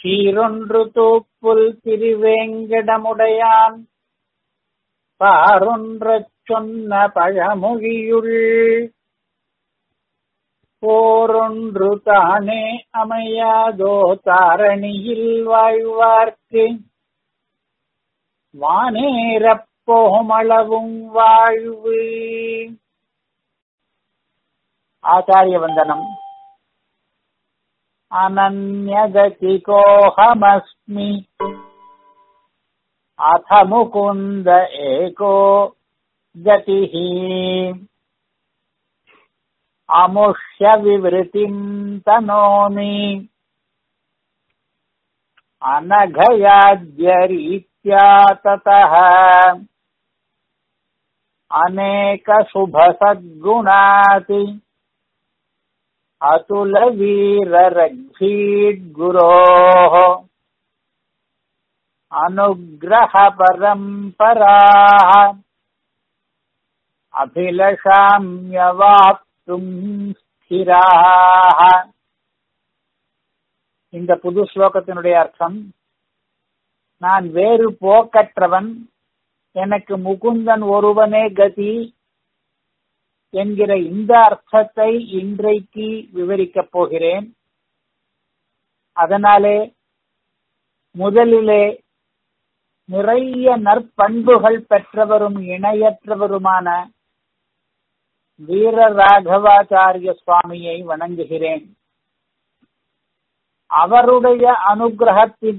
சீரொன்று தூப்புல் திருவேங்கடமுடையான் பாரொன்றச் சொன்ன பழமொழியுள் போரொன்று தானே அமையாதோ தாரணியில் வாழ்வார்க்கு வானேரப் போமளவும் வாழ்வு ஆச்சாரிய வந்தனம் अनन्यगतिकोऽहमस्मि अथ मुकुन्द एको गतिः अमुष्यविवृतिम् तनोमि अनघयाद्यरीत्या ततः अनेकशुभसद्गुणाति अतुलवीररघ्वीड्गुरोः अनुग्रहपरम्पराः அபிலஷாமியவாப்தும் ஸ்திராக இந்த புது ஸ்லோகத்தினுடைய அர்த்தம் நான் வேறு போக்கற்றவன் எனக்கு முகுந்தன் ஒருவனே கதி என்கிற இந்த அர்த்தத்தை இன்றைக்கு விவரிக்கப் போகிறேன் அதனாலே முதலிலே நிறைய நற்பண்புகள் பெற்றவரும் இணையற்றவருமான வீர ராகவாச்சாரிய சுவாமியை வணங்குகிறேன் அவருடைய அனுகிரகத்தின்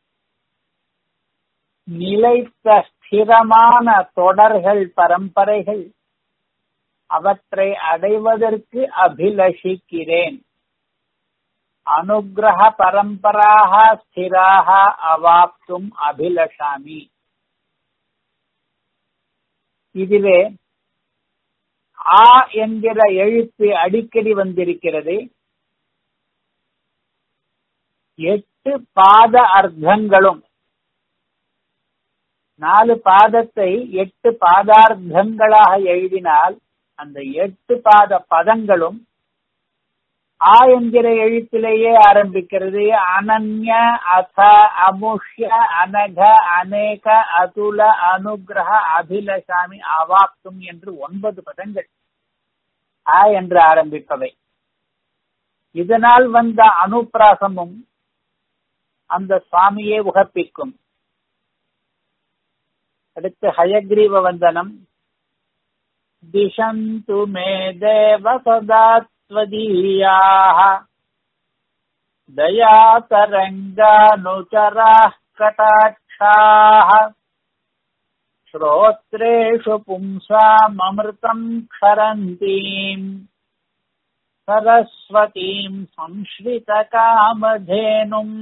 நிலைத்த ஸ்திரமான தொடர்கள் பரம்பரைகள் அவற்றை அடைவதற்கு அபிலஷிக்கிறேன் அனுகிரக பரம்பராக ஸ்திராக அவாப்தும் அபிலஷாமி இதிலே ஆ என்கிற எழுத்து அடிக்கடி வந்திருக்கிறது எட்டு பாத அர்த்தங்களும் நாலு பாதத்தை எட்டு பாதார்த்தங்களாக எழுதினால் அந்த எட்டு பாத பதங்களும் ஆ என்கிற எழுத்திலேயே ஆரம்பிக்கிறது அனன்ய அத அமுஷ்ய அனக அநேக அதுல அனுகிரக அபிலசாமி அவாப்தும் என்று ஒன்பது பதங்கள் ஆ என்று ஆரம்பிப்பவை இதனால் வந்த அனுப்பிராசமும் அந்த சுவாமியை உகப்பிக்கும் அடுத்து ஹயக்ரீவ வந்தனம் திசந்து மே தேவ சதா त्वदीयाः दयातरङ्गानुचराः कटाक्षाः श्रोत्रेषु पुंसाममृतम् क्षरन्तीम् सरस्वतीम् संश्रितकामधेनुम्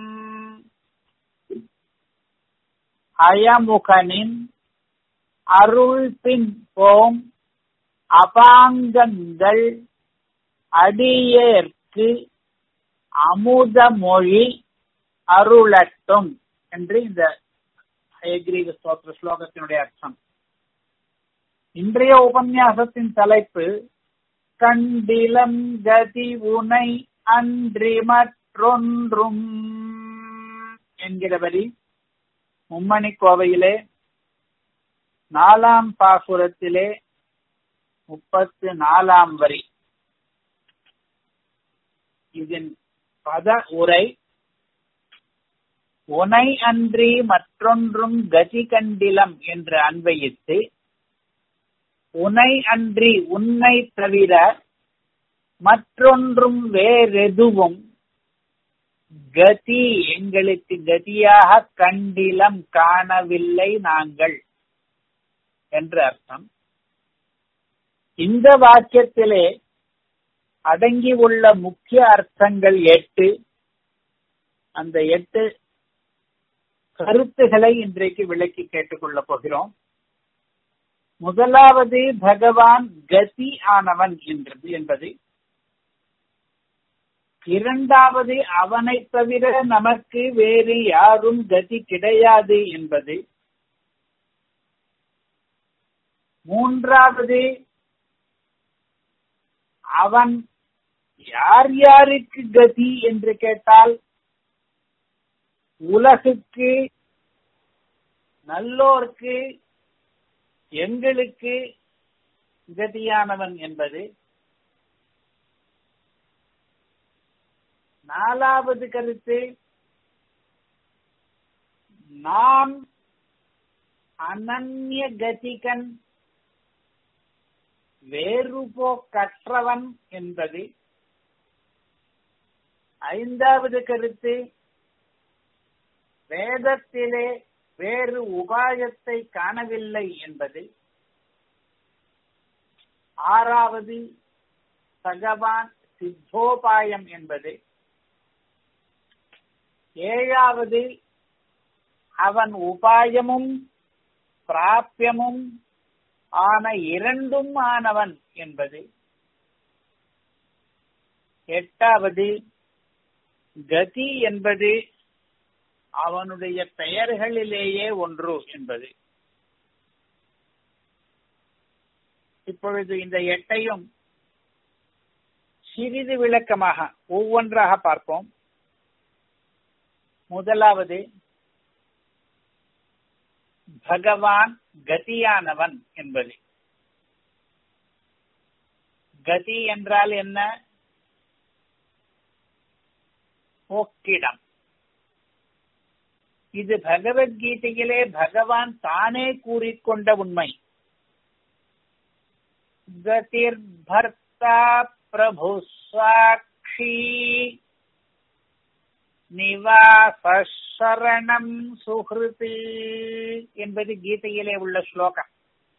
அயமுகனின் அருள் பின் போம் அபாங்கங்கள் அடியேற்கு அமுத மொழி அருளட்டும் என்று இந்த ஹயக்ரீவ ஸ்தோத்திர ஸ்லோகத்தினுடைய அர்த்தம் இன்றைய உபன்யாசத்தின் தலைப்பு கண்டிலம் கதி உனை அன்றி மற்றொன்றும் என்கிறபடி மும்மணி கோவையிலே நாலாம் பாசுரத்திலே முப்பத்து நாலாம் வரி இதன் பத உரை உனை அன்றி மற்றொன்றும் கதி கண்டிலம் என்று அன்வயித்து உனை அன்றி உன்னை தவிர மற்றொன்றும் வேறெதுவும் கதி எங்களுக்கு கதியாக கண்டிலம் காணவில்லை நாங்கள் என்று அர்த்தம் இந்த வாக்கியத்திலே அடங்கி உள்ள முக்கிய அர்த்தங்கள் எட்டு அந்த எட்டு கருத்துகளை இன்றைக்கு விளக்கி கேட்டுக்கொள்ளப் போகிறோம் முதலாவது பகவான் கதி ஆனவன் என்றது என்பது இரண்டாவது அவனை தவிர நமக்கு வேறு யாரும் கதி கிடையாது என்பது மூன்றாவது அவன் யார் யாருக்கு கதி என்று கேட்டால் உலகுக்கு நல்லோர்க்கு எங்களுக்கு கதியானவன் என்பது நாலாவது கருத்து நாம் அனன்ய கதிகன் வேறுபோக்கற்றவன் என்பது ஐந்தாவது கருத்து வேதத்திலே வேறு உபாயத்தை காணவில்லை என்பது ஆறாவது பகவான் சித்தோபாயம் என்பது ஏழாவது அவன் உபாயமும் பிராபியமும் ஆன இரண்டும் ஆனவன் என்பது எட்டாவது கதி என்பது அவனுடைய பெயர்களிலேயே ஒன்று என்பது இப்பொழுது இந்த எட்டையும் சிறிது விளக்கமாக ஒவ்வொன்றாக பார்ப்போம் முதலாவது பகவான் கதியானவன் என்பது கதி என்றால் என்ன போக்கிடம் இது பகவத்கீதையிலே பகவான் தானே கூறிக்கொண்ட உண்மை கதிர் பர்த்தா பிரபு சாட்சி நிவாசரணம் சுகிருதி என்பது கீதையிலே உள்ள ஸ்லோகம்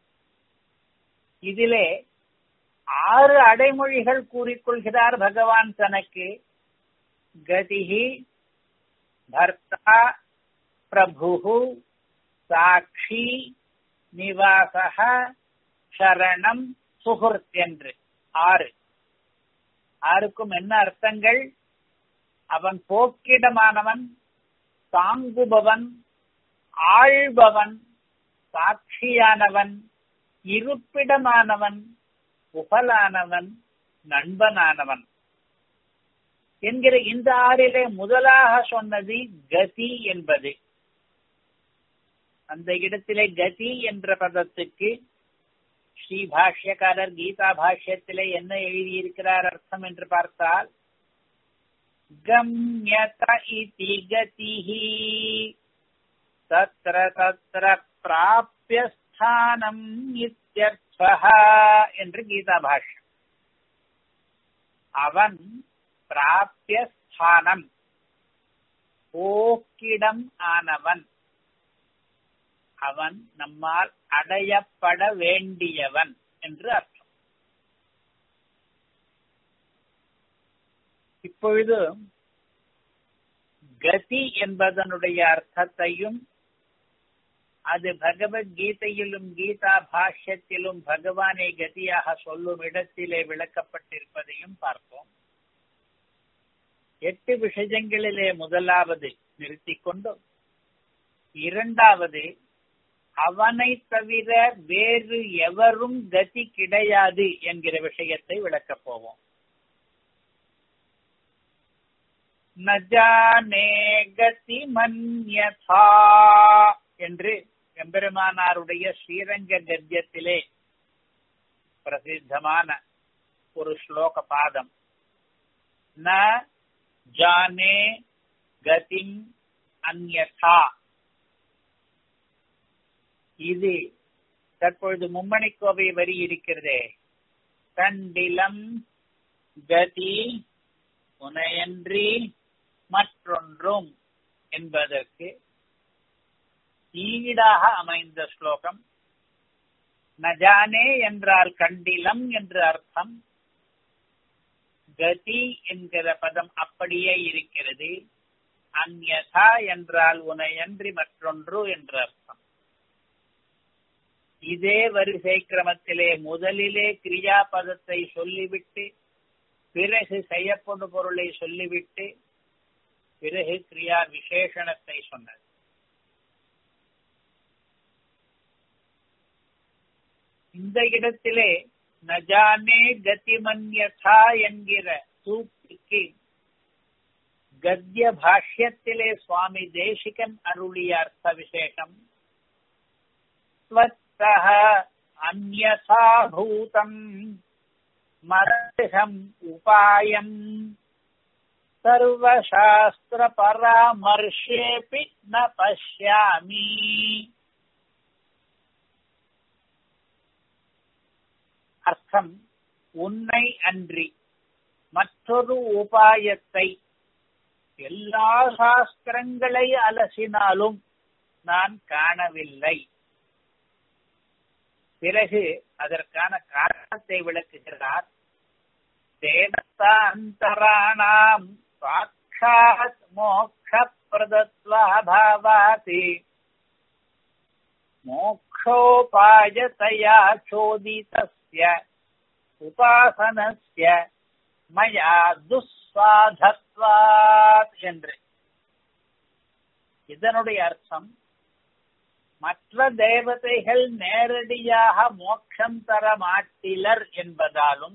இதிலே ஆறு அடைமொழிகள் கூறிக்கொள்கிறார் பகவான் தனக்கு கதிஹி பர்த்தா பிரபு சாட்சி நிவாசக சரணம் சுகுர்த் என்று ஆறு ஆறுக்கும் என்ன அர்த்தங்கள் அவன் போக்கிடமானவன் தாங்குபவன் ஆழ்பவன் சாட்சியானவன் இருப்பிடமானவன் புகழானவன் நண்பனானவன் என்கிற இந்த ஆறிலே முதலாக சொன்னது கதி என்பது அந்த இடத்திலே கதி என்ற பதத்துக்கு ஸ்ரீ பாஷ்யக்காரர் கீதா பாஷ்யத்திலே என்ன எழுதியிருக்கிறார் அர்த்தம் என்று பார்த்தால் गम्यत इति गतिः तत्र तत्र प्राप्य ஸ்தானம் இத்தியர்த்தः என்று கீதா பாஷ்யம் அவன் பிராபிய ஸ்தானம் போக்கிடம் ஆனவன் அவன் நம்மால் அடையப்பட வேண்டியவன் என்று அர்த்தம் இப்பொழுது கதி என்பதனுடைய அர்த்தத்தையும் அது பகவத்கீதையிலும் கீதா பாஷ்யத்திலும் பகவானை கதியாக சொல்லும் இடத்திலே விளக்கப்பட்டிருப்பதையும் பார்ப்போம் எட்டு விஷயங்களிலே முதலாவது நிறுத்திக் கொண்டு இரண்டாவது அவனை தவிர வேறு எவரும் கதி கிடையாது என்கிற விஷயத்தை விளக்கப் போவோம் நஜானே கதி மன்யதா என்று எம்பெருமானாருடைய ஸ்ரீரங்க கத்தியத்திலே பிரசித்தமான ஒரு ஸ்லோக பாதம் ந ஜானே கதிம் அந்யதா இது தற்பொழுது மும்மணி கோவை வரி இருக்கிறதே கண்டிலம் கதி உனையன்றி மற்றொன்றும் என்பதற்கு ஈடாக அமைந்த ஸ்லோகம் நஜானே என்றால் கண்டிலம் என்று அர்த்தம் கதி என்கிற பதம் அப்படியே இருக்கிறது அந்யதா என்றால் உனையன்றி மற்றொன்று என்று அர்த்தம் இதே வரிசை கிரமத்திலே முதலிலே கிரியாபதத்தை சொல்லிவிட்டு பிறகு செய்யப்படும் பொருளை சொல்லிவிட்டு பிறகு கிரியா விசேஷணத்தை சொன்னது இந்த இடத்திலே நஜானே கதிமன்யதா என்கிற சூக்திக்கு கத்திய பாஷ்யத்திலே சுவாமி தேசிகன் அருளிய அர்த்த விசேஷம் ஸ்வத்தः அந்யதா பூதம் மரகம் உபாயம் சர்வசாஸ்திர பராமர்ஷேபி ந பஷ்யாமி அர்த்தம் உன்னை அன்றி மற்றொரு உபாயத்தை எல்லா சாஸ்திரங்களை அலசினாலும் நான் காணவில்லை பிறகு அதற்கான காரணத்தை விளக்குகிறார் தேவதாந்தராணாம் சாட்சாத் மோக்ஷ பிரதத்வாபாவாதி மோக்ஷோபாயதயா சோதிதஸ்ய உபாசனஸ்ய மயா துஸ்வாதத்வாத் என்று இதனுடைய அர்த்தம் மற்ற தேவதைகள் நேரடியாக மோட்சம் தர மாட்டிலர் என்பதாலும்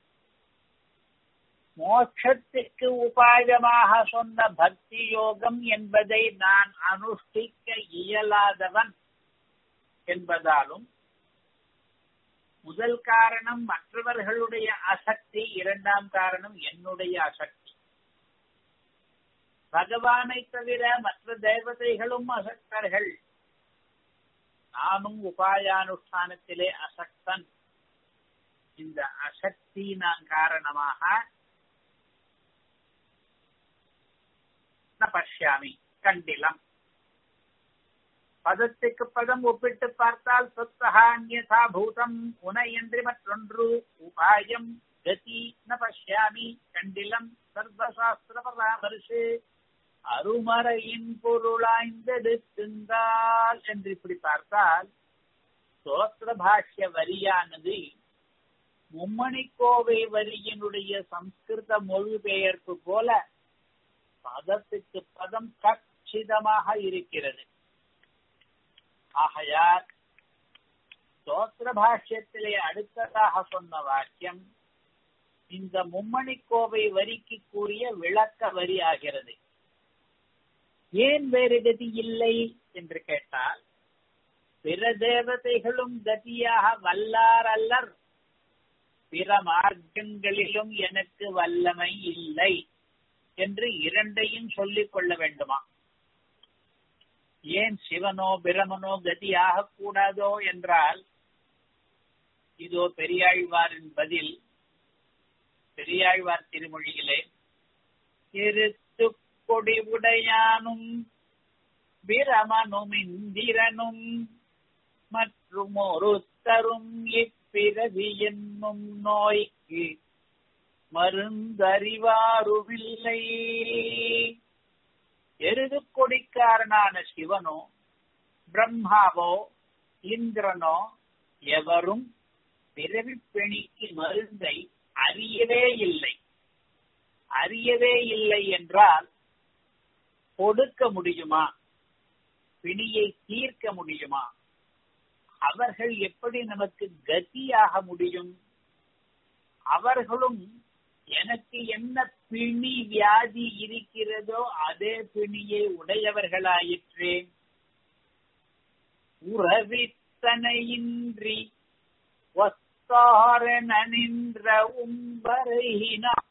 மோட்சத்திற்கு உபாயமாக சொன்ன பக்தி யோகம் என்பதை நான் அனுஷ்டிக்க இயலாதவன் என்பதாலும் முதல் காரணம் மற்றவர்களுடைய அசக்தி இரண்டாம் காரணம் என்னுடைய அசக்தி பகவானை தவிர மற்ற தேவதைகளும் அசக்தர்கள் நானும் உபாயானுஷ்டானத்திலே அசக்தன் இந்த அசக்தி நான் காரணமாக பஷ்யாமி கண்டிலம் பதத்துக்கு பதம் ஒப்பிட்டு பார்த்தால் சொத்தகா அந்யதா பூதம் உனை என்று மற்றொன்று உபாயம் கதி ந பஷ்யாமி கண்டிலம் சர்வசாஸ்திர பராமரிசு அருமறையின் பொருளாய்ந்தெடுத்துந்தால் என்று இப்படி பார்த்தால் சோத்திர பாஷ்ய வரியானது மும்மணிக்கோவை வரியினுடைய சம்ஸ்கிருத மொழிபெயர்ப்பு போல பதத்துக்கு பதம் கச்சிதமாக இருக்கிறது ஆகையால் ஸ்தோத்திர பாஷ்யத்திலே அடுத்ததாக சொன்ன வாக்கியம் இந்த மும்மணி கோவை வரிக்கு கூறிய விளக்க வரி ஆகிறது ஏன் வேறு கதி இல்லை என்று கேட்டால் பிற தேவதைகளும் கதியாக வல்லார் அல்லர் பிற மார்க்கங்களிலும் எனக்கு வல்லமை இல்லை என்று இரண்டையும் சொல்லிக் கொள்ள வேண்டுமா ஏன் சிவனோ பிரமனோ கதியாக கூடாதோ என்றால் இதோ பெரியாழ்வாரின் பதில் பெரியாழ்வார் திருமொழியிலே திருத்து கொடி உடையானும் பிரமனும் இந்திரனும் மற்றும் ஒருத்தரும் இப்பிறவி என்னும் நோய்க்கு மருந்தறிவாருமில்லை எருது கொடிக்காரனான சிவனோ பிரம்மாவோ இந்திரனோ எவரும் பிறவி பெணிக்கு மருந்தை அறியவே இல்லை அறியவே இல்லை என்றால் கொடுக்க முடியுமா பிணியை தீர்க்க முடியுமா அவர்கள் எப்படி நமக்கு கதியாக முடியும் அவர்களும் எனக்கு என்ன பிணி வியாதி இருக்கிறதோ அதே பிணியை உடையவர்களாயிற்றே உறவித்தனையின்றி ஒத்தாரன நின்ற உம்பரையினான்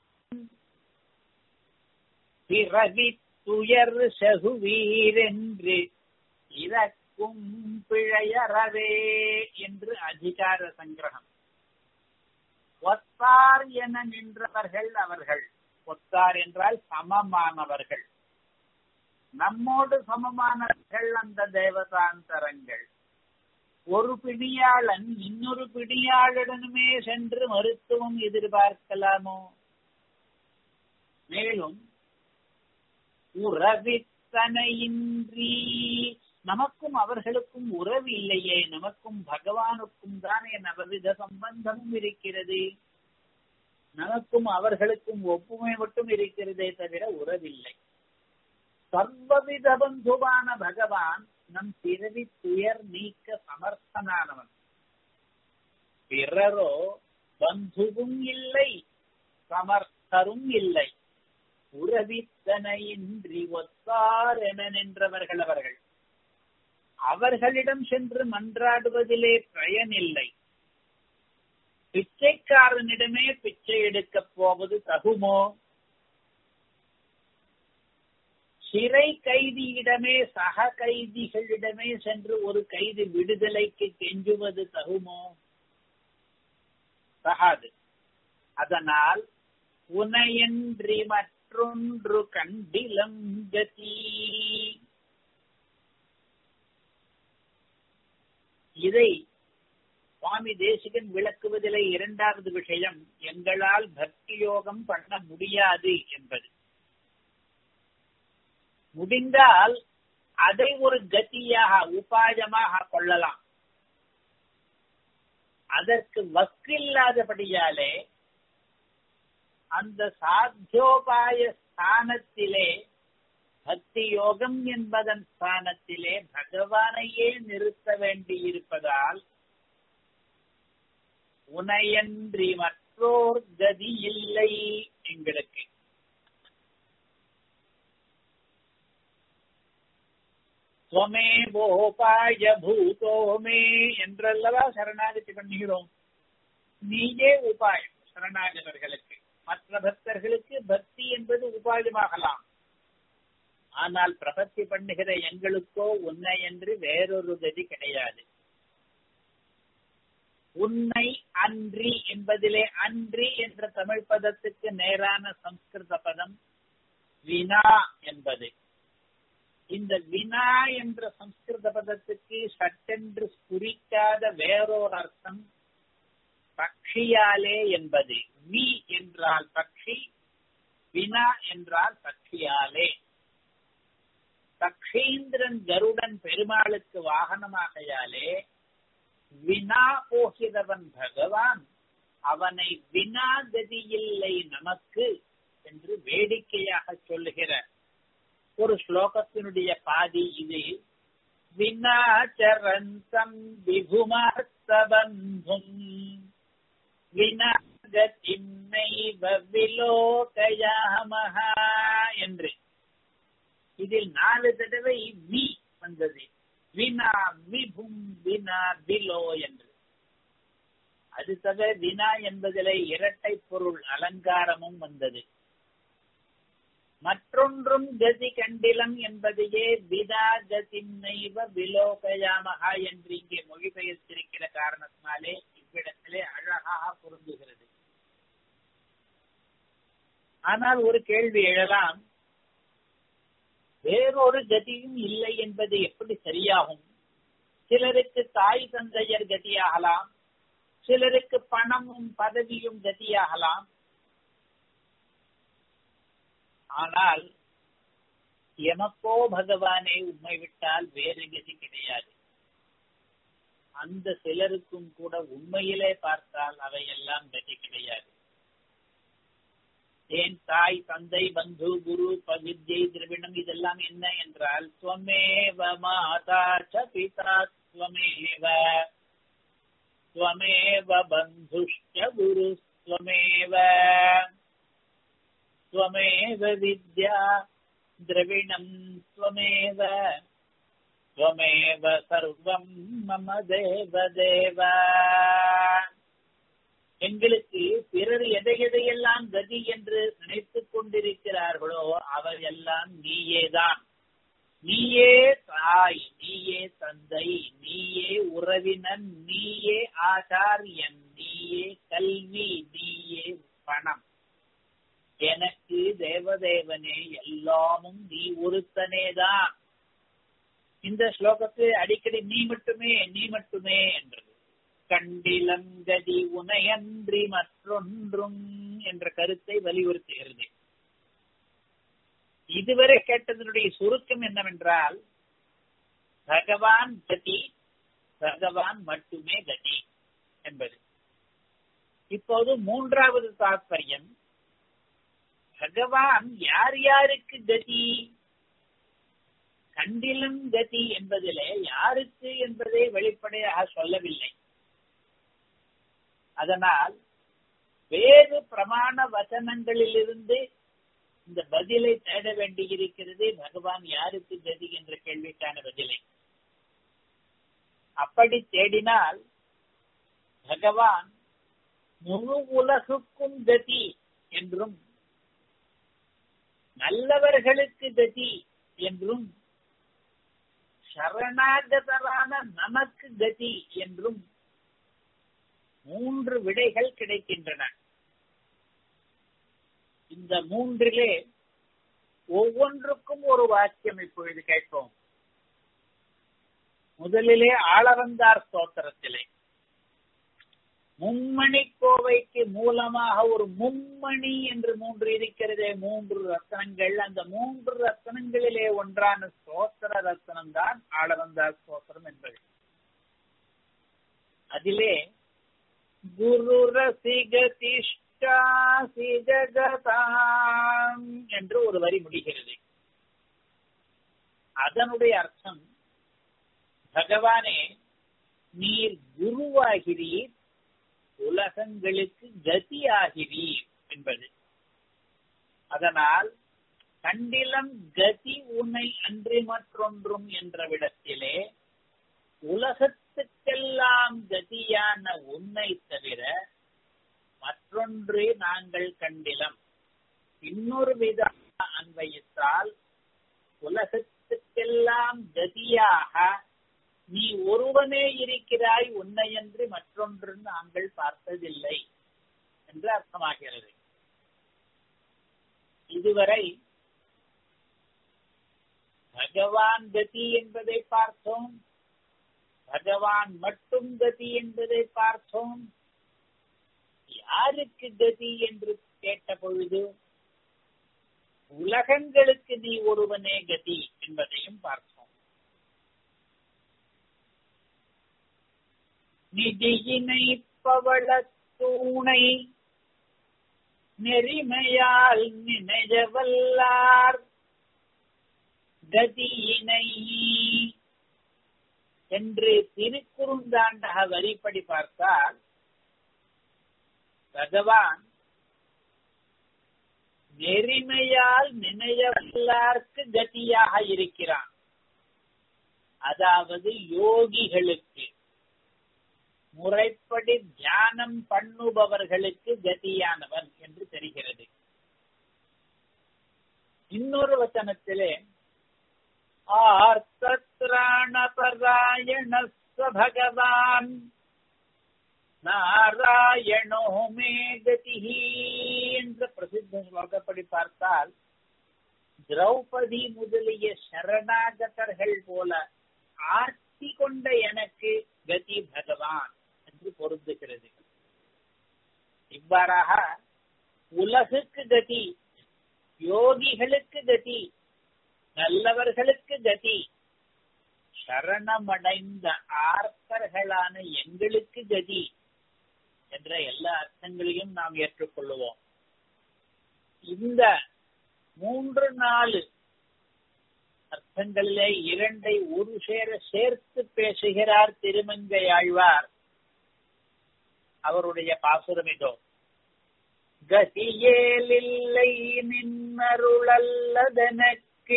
பிறவி துயர் சகுவீரென்று இறக்கும் பிழையறவே என்று அதிகார சங்கிரகம் ஒத்தார் என நின்றவர்கள் அவர்கள் ஒத்தார் என்றால் சமமானவர்கள் நம்மோடு சமமானவர்கள் அந்த தேவதாந்தரங்கள் ஒரு பிடியாளன் இன்னொரு பிடியாளனுமே சென்று மருத்துவம் எதிர்பார்க்கலாமோ மேலும் உறவித்தனையின்றி நமக்கும் அவர்களுக்கும் உறவு இல்லையே நமக்கும் பகவானுக்கும் தானே நவவித சம்பந்தமும் இருக்கிறது நமக்கும் அவர்களுக்கும் ஒப்புமை மட்டும் இருக்கிறதே தவிர உறவில்லை சர்வவித பந்துவான பகவான் நம் பிறவி துயர் நீக்க சமர்த்தனானவன் பிறரோ பந்துவும் இல்லை சமர்த்தரும் இல்லை உறவித்தனையின்றி ஒத்தார் என நின்றவர்கள் அவர்கள் அவர்களிடம் சென்று மன்றாடுவதிலே பயனில்லை பிச்சைக்காரனிடமே பிச்சை எடுக்கப் போவது தகுமோ சிறை கைதியிடமே சக கைதிகளிடமே சென்று ஒரு கைதி விடுதலைக்கு கெஞ்சுவது தகுமோ தகாது அதனால் உனையன்றி மற்றொன்று கண்டிலம் கதி இதை சுவாமி தேசிகன் விளக்குவதிலே இரண்டாவது விஷயம் எங்களால் பக்தி யோகம் பண்ண முடியாது என்பது முடிந்தால் அதை ஒரு கத்தியாக உபாயமாக கொள்ளலாம் அதற்கு வக்கில்லாதபடியாலே அந்த சாத்தியோபாய ஸ்தானத்திலே பக்தி யோகம் என்பதன் ஸ்தானத்திலே பகவானையே நிறுத்த வேண்டியிருப்பதால் உனையன்றி மற்றோர் கதி இல்லை எங்களுக்கு துவமேவோபாய பூதோ மே என்றல்லவா சரணாகதி பண்ணுகிறோம் நீயே உபாயம் சரணாகதர்களுக்கு மற்ற பக்தர்களுக்கு பக்தி என்பது உபாயமாகலாம் ஆனால் பிரபத்தி பண்ணுகிற எங்களுக்கோ உன்னை என்று வேறொரு கதி கிடையாது உன்னை அன்றி என்பதிலே அன்றி என்ற தமிழ் பதத்துக்கு நேரான சம்ஸ்கிருத பதம் வினா என்பது இந்த வினா என்ற சம்ஸ்கிருத பதத்துக்கு சட்டென்று குறிக்காத வேறொரு அர்த்தம் பக்ஷியாலே என்பது வி என்றால் பக்ஷி வினா என்றால் பக்ஷியாலே பக்ஷீந்திரன் கருடன் பெருமாளுக்கு வாகனமாகையாலே வினா போகிறவன் பகவான் அவனை வினா கதியில்லை நமக்கு என்று வேடிக்கையாக சொல்லுகிற ஒரு ஸ்லோகத்தினுடைய பாதி இது வினாச்சரந்தம் விபுமார்த்தபந்தும் வினாகதின்னைவ விலோகயாமஹா என்று இதில் நாலு தடவை வி வந்தது வினா விபும் வினா விலோ என்று அது தவிர வினா என்பதிலே இரட்டை பொருள் அலங்காரமும் வந்தது மற்றொன்றும் கதி கண்டிலம் என்பதையே விதா கதின்னைவ விலோகயாமகா என்று இங்கே மொழிபெயர்த்திருக்கிற காரணத்தினாலே இவ்விடத்திலே அழகாக பொருந்துகிறது ஆனால் ஒரு கேள்வி எழலாம் வேறொரு கதியும் இல்லை என்பது எப்படி சரியாகும் சிலருக்கு தாய் தந்தையர் கதியாகலாம் சிலருக்கு பணமும் பதவியும் கதியாகலாம் ஆனால் எமக்கோ பகவானே உண்மை விட்டால் வேறு கதி கிடையாது அந்த சிலருக்கும் கூட உண்மையிலே பார்த்தால் அவையெல்லாம் கதி கிடையாது ஏன் தாய் தந்தை பந்து குரு வித்யை திரவிடம் இதெல்லாம் என்ன என்றால் ஸ்வமேவ மாதா ச பிதா ஸ்வமேவ ஸ்வமேவ பந்துஷ்ட குரு ஸ்வமேவ ஸ்வமேவ வித்யா திரவிணம் ஸ்வமேவ ஸ்வமேவ சர்வம் மம தேவ தேவ எங்களுக்கு பிறர் எதை எதையெல்லாம் கதி என்று நினைத்துக் கொண்டிருக்கிறார்களோ அவர் எல்லாம் நீயேதான் நீயே தாய் நீயே தந்தை நீயே உறவினன் நீயே ஆச்சாரியன் நீயே கல்வி நீயே பணம் எனக்கு தேவதேவனே எல்லாமும் நீ ஒருத்தனேதான் இந்த ஸ்லோகத்தில் அடிக்கடி நீ மட்டுமே நீ மட்டுமே என்றது கண்டிலங்கதி உனையன்றி மற்றொன்றும் என்ற கருத்தை வலியுறுத்துகிறது இதுவரை கேட்டதனுடைய சுருக்கம் என்னவென்றால் பகவான் கதி பகவான் மட்டுமே கதி என்பது இப்போது மூன்றாவது தாற்பயம் பகவான் யார் யாருக்கு கதி கண்டிலும் கதி என்பதிலே யாருக்கு என்பதை வெளிப்படையாக சொல்லவில்லை அதனால் வேறு பிரமாண வசனங்களிலிருந்து இந்த பதிலை தேட வேண்டியிருக்கிறது பகவான் யாருக்கு கதி என்ற கேள்விக்கான பதிலை அப்படி தேடினால் பகவான் முழு உலகுக்கும் கதி என்றும் நல்லவர்களுக்கு கதி என்றும் சரணாகதரான நமக்கு கதி என்றும் மூன்று விடைகள் கிடைக்கின்றன இந்த மூன்றிலே ஒவ்வொன்றுக்கும் ஒரு வாக்கியம் இப்பொழுது கேட்போம் முதலிலே ஆளவந்தார் ஸ்தோத்திரத்திலே மும்மணி கோவைக்கு மூலமாக ஒரு மும்மணி என்று மூன்று இருக்கிறதே மூன்று ரத்னங்கள் அந்த மூன்று ரத்னங்களிலே ஒன்றான ஸ்தோத்திர ரத்னம் தான் ஆளவந்தார் ஸ்தோத்திரம் என்பது அதிலே குரு ரசிகதிஷ்டாசி ஜகதாம் என்று ஒரு வரி முடிகிறது அதனுடைய அர்த்தம் பகவானே நீர் குருவாகிறீர் உலகங்களுக்கு கதியாகிறீர் என்பது அதனால் கண்டிலம் கதி உன்னை அன்றி மற்றொன்றும் என்ற விடத்திலே உலகத்துக்கெல்லாம் கதியான உன்னை தவிர மற்றொன்று நாங்கள் கண்டிலம் இன்னொரு வித அன்வயித்தால் உலகத்துக்கெல்லாம் கதியாக நீ ஒருவனே இருக்கிறாய் உன்னையன்றி மற்றொன்று நாங்கள் பார்த்ததில்லை என்று அர்த்தமாகிறது இதுவரை பகவான் கதி என்பதை பார்த்தோம் பகவான் மட்டும் கதி என்பதை பார்த்தோம் யாருக்கு கதி என்று கேட்ட பொழுது உலகங்களுக்கு நீ ஒருவனே கதி என்பதையும் பார்த்தோம் நிதியினை பவள தூணை நெறிமையால் நினைஜவல்லார் கதியினை என்று திருக்குறுந்தாண்டக வரிப்படி பார்த்தால் பகவான் நெறிமையால் நினையவல்லார்க்கு கதியாக இருக்கிறான் அதாவது யோகிகளுக்கு முறைப்படி தியானம் பண்ணுபவர்களுக்கு கதியானவன் என்று தெரிகிறது இன்னொரு வச்சனத்திலே ஆர்த்தத்ராணபராயண பகவான் நாராயணோ மே கதிஹி என்ற பிரசித்த ஸ்லோகப்படி பார்த்தால் திரௌபதி முதலிய சரணாகதர்கள் போல ஆர்த்தி கொண்ட எனக்கு கதி பகவான் என்று பொருந்துகிறது இவ்வாறாக உலகுக்கு கதி யோகிகளுக்கு கதி நல்லவர்களுக்கு கதி சரணமடைந்த ஆர்த்தர்களான எங்களுக்கு கதி என்ற எல்லா அர்த்தங்களையும் நாம் ஏற்றுக்கொள்ளுவோம் இந்த மூன்று நாலு அர்த்தங்களிலே இரண்டை ஒரு சேர சேர்த்து பேசுகிறார் திருமங்கை ஆழ்வார் அவருடைய பாசுரமிதோ கதியேலில்லை நின்னருளல்லதனக்கு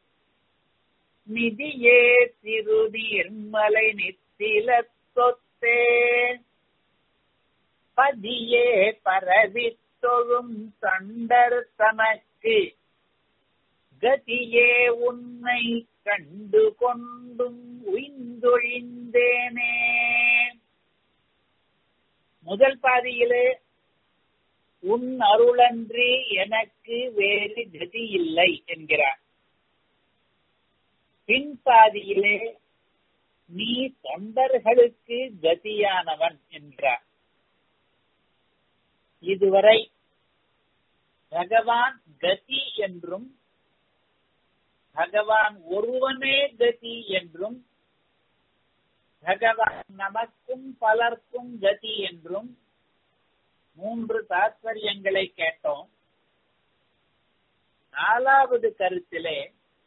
நிதியே திருநீர்மலை நித்தில சொத்தே பதியே பரவித்தொழும் தொண்டர் தமக்கு கதியே உன்னை கண்டு கொண்டும் உய்ந்தொழிந்தேனே முதல் பாதியிலே உன் அருளன்றி எனக்கு வேறு கதி இல்லை என்கிறார் பின்பாதியிலே நீ தொண்டர்களுக்கு கதியானவன் என்கிறார் இதுவரை பகவான் கதி என்றும் பகவான் ஒருவனே கதி என்றும் பகவான் நமக்கும் பலர்க்கும் கதி என்றும் மூன்று தாத்பரியங்களை கேட்டோம் நாலாவது கருத்திலே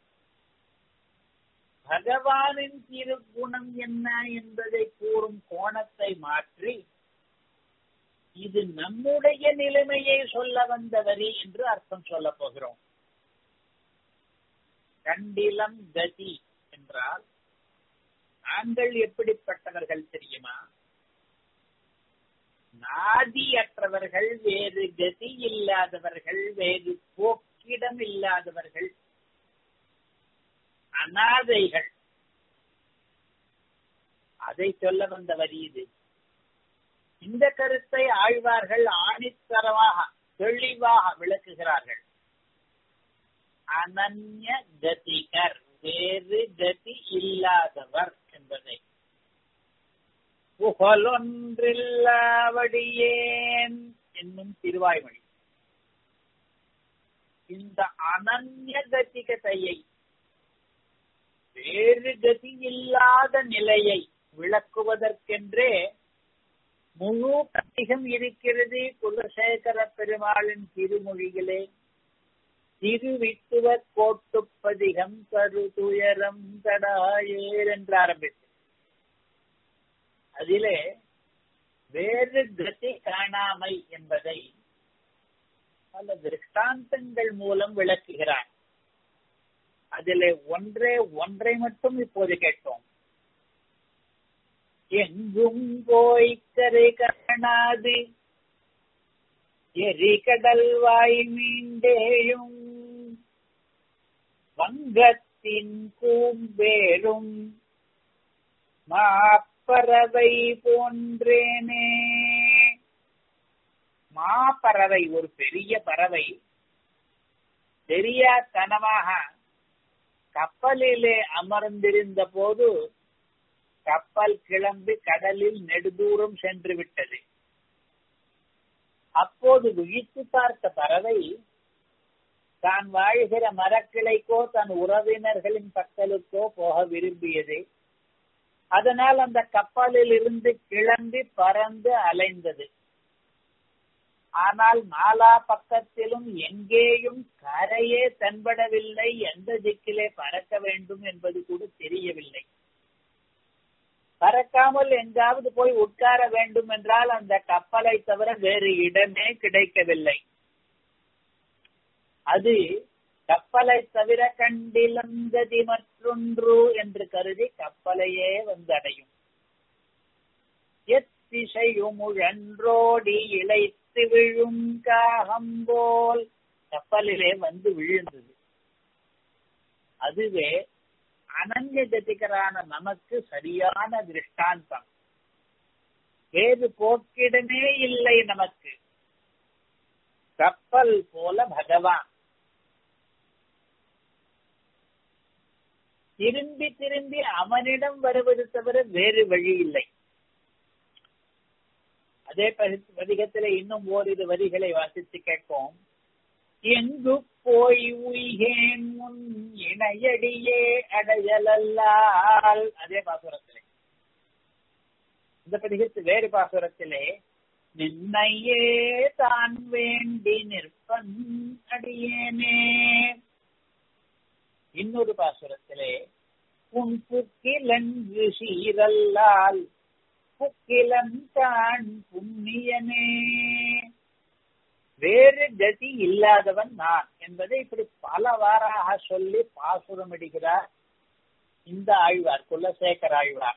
பகவானின் திருக்குணம் என்ன என்பதை கூறும் கோணத்தை மாற்றி இது நம்முடைய நிலைமையை சொல்ல வந்த வரி என்று அர்த்தம் சொல்ல போகிறோம் கண்டிலம் கதி என்றால் நாங்கள் எப்படிப்பட்டவர்கள் தெரியுமா நாதியற்றவர்கள் வேறு கதி இல்லாதவர்கள் வேறு போக்கிடம் இல்லாதவர்கள் அனாதைகள் அதை சொல்ல வந்த வரி இது இந்த கருத்தை ஆழ்வார்கள் ஆணித்தரமாக தெளிவாக விளக்குகிறார்கள் அனன்ய கதிகர் வேறு கதி இல்லாதவர் என்பதை புகழொன்றில்லாவடியேன் என்னும் திருவாய்மொழி இந்த அனன்ய கதிகதையை வேறு கதி இல்லாத நிலையை விளக்குவதற்கென்றே முழு பதிகம் இருக்கிறது குலசேகர பெருமாளின் திருமொழிகளே திருவித்துவ கோட்டுப்பதிகம் கரு துயரம் தடாயேர் என்று ஆரம்பித்து அதிலே வேறு கதி காணாமை என்பதை பல திருஷ்டாந்தங்கள் மூலம் விளக்குகிறார் அதிலே ஒன்றே ஒன்றை மட்டும் இப்போது கேட்போம் எங்கும் போய் கரை காணாது எரிகடல் வாய் மீண்டேயும் வங்கத்தின் கூம்பேரும் மாப்பறவை போன்றேனே மாப்பறவை ஒரு பெரிய பறவை தெரியாதனமாக கப்பலிலே அமர்ந்திருந்த போது கப்பல் கிளம்பி கடலில் நெடுதூரம் சென்று விட்டது அப்போது விழித்து பார்த்த பறவை தான் வாழ்கிற மரக்கிளைக்கோ தன் உறவினர்களின் பக்கலுக்கோ போக விரும்பியது அதனால் அந்த கப்பலில் இருந்து கிளம்பி பறந்து அலைந்தது ஆனால் நாலா பக்கத்திலும் எங்கேயும் கரையே தென்படவில்லை எந்த திக்கிலே பறக்க வேண்டும் என்பது கூட தெரியவில்லை பறக்காமல் எங்காவது போய் உட்கார வேண்டும் என்றால் அந்த கப்பலை தவிர வேறு இடமே கிடைக்கவில்லை அது கப்பலை தவிர கண்டிலங்கதி மற்றொன்று என்று கருதி கப்பலையே வந்தடையும் எத்திசையும் உழன்றோடி இழைத்து விழும் காகம் போல் கப்பலிலே வந்து விழுந்தது அதுவே அனன்ய கதிகரான நமக்கு சரியான திருஷ்டாந்தம் வேறு போக்கிடமே இல்லை நமக்கு கப்பல் போல பகவான் திரும்பி திரும்பி அவனிடம் வருவது தவிர வேறு வழி இல்லை அதே பதிகத்திலே இன்னும் ஓரிரு வரிகளை வாசித்து கேட்போம் எங்கு போய் உய்கேன் முன் இணையடியே அடையலல்லால் அதே பாசுரத்திலே இந்த பதிகத்து வேறு பாசுரத்திலே நின்னையே தான் வேண்டி நிற்பன் அடியேனே இன்னொரு பாசுரத்திலே உன் புக்கிலங்கு சீரல்லால் புக்கிலன் தான் புண்ணியனே வேறு கதி இல்லாதவன் நான் என்பதை இப்படி பலவாறாக சொல்லி பாசுரமிடுகிறார் இந்த ஆழ்வார் குலசேகர் ஆழ்வார்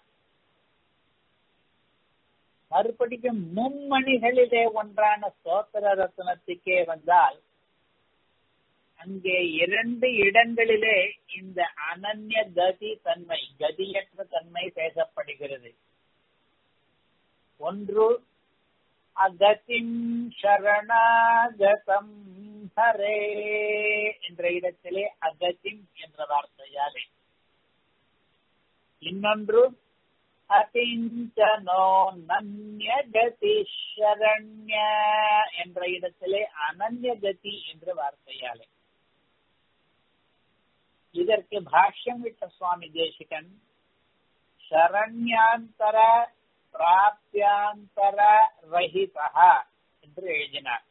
மறுபடியும் மும்மணிகளிலே ஒன்றான சோத்திர ரத்னத்துக்கே வந்தால் அங்கே இரண்டு இடங்களிலே இந்த அனன்ய கதி தன்மை கதியற்ற தன்மை பேசப்படுகிறது ஒன்று அகதிம் சரணாகதம் ஹரே என்ற இடத்திலே அகதிம் என்ற வார்த்தையாலே இன்னொன்று அதிஞ்சனோ நன்யகதி சரண்ய என்ற இடத்திலே அனன்யகதி என்ற வார்த்தையாலே இதற்கு பாஷ்யம் விட்ட சுவாமி தேசிகன் சரண்யாந்தர பிராப்தியாந்தர ரஹிதா என்று எழுதினார்